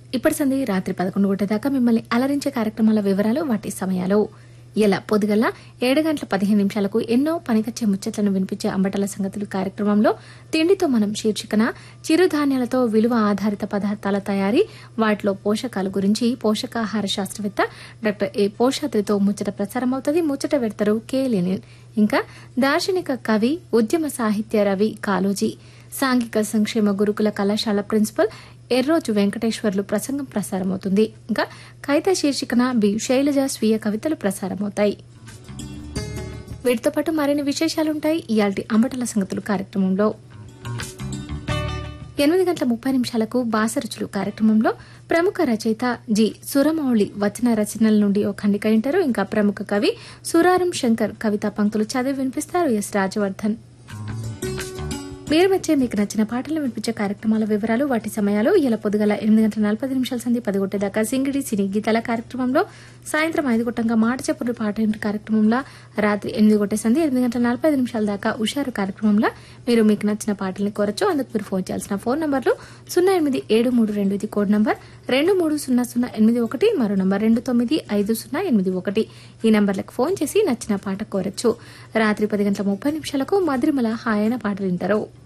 ఇప్పటి సంది రాత్రి పదకొండు గంటల దాకా మిమ్మల్ని అలరించే కార్యక్రమాల వివరాలు వాటి సమయాలు ఇలా పొద్దుగల ఏడు గంటల పదిహేను నిమిషాలకు ఎన్నో పనికొచ్చే ముచ్చట్లను వినిపించే అంబటల సంగతులు కార్యక్రమంలో తిండితో మనం శీర్షికన చిరుధాన్యాలతో విలువ ఆధారిత పదార్థాల తయారీ వాటిలో పోషకాల గురించి పోషకాహార శాస్త్రవేత్త డాక్టర్ ఏ పోషాద్రితో ముచ్చట ప్రసారం అవుతుంది ముచ్చట పెడతారు కె లెనిన్ ఇంకా దార్శనిక కవి ఉద్యమ సాహిత్య రవి కాలోజీ సాంఘిక సంక్షేమ గురుకుల కళాశాల ప్రిన్సిపల్ ఎర్రోజు వెంకటేశ్వర్లు ప్రసంగం ప్రసారమవుతుంది ఇంకా కవిత శీర్షికన బి శైలజ స్వీయ కవితలు ప్రసారమవుతాయి వీటితో పాటు మరిన్ని విశేషాలుంటాయి ఇయాల్టి అంబటల సంగతులు కార్యక్రమంలో ఎనిమిది గంటల ముప్పై నిమిషాలకు బాసరుచులు కార్యక్రమంలో ప్రముఖ రచయిత జి సురమౌళి వచన రచనల నుండి ఓ ఖండిక వింటారు ఇంకా ప్రముఖ కవి సురారం శంకర్ కవితా పంక్తులు చదివి వినిపిస్తారు ఎస్ రాజవర్ధన్ మీరు వచ్చే మీకు నచ్చిన పాటలు వినిపించే కార్యక్రమాల వివరాలు వాటి సమయాలు ఇలా పొద్దుగల ఎనిమిది గంటల నలభై నిమిషాల సంధి పది దాకా సింగిడి సినీ గీతాల కార్యక్రమంలో సాయంత్రం ఐదు గొట్టంగా మాట చెప్పులు పాట ఇంటి కార్యక్రమంలో రాత్రి ఎనిమిది గొట్టే సంధి ఎనిమిది గంటల నలభై ఐదు నిమిషాల దాకా ఉషారు కార్యక్రమంలో మీరు మీకు నచ్చిన పాటల్ని కోరచ్చు అందుకు మీరు ఫోన్ చేయాల్సిన ఫోన్ నంబర్లు సున్నా ఎనిమిది ఏడు మూడు రెండు ఇది కోడ్ నంబర్ రెండు మూడు సున్నా సున్నా ఎనిమిది ఒకటి మరో నంబర్ రెండు తొమ్మిది ఐదు సున్నా ఎనిమిది ఒకటి ఈ నంబర్లకు ఫోన్ చేసి నచ్చిన పాట కోరచ్చు రాత్రి పది గంటల ముప్పై నిమిషాలకు మధురిమల హాయన పాటలు వింటారు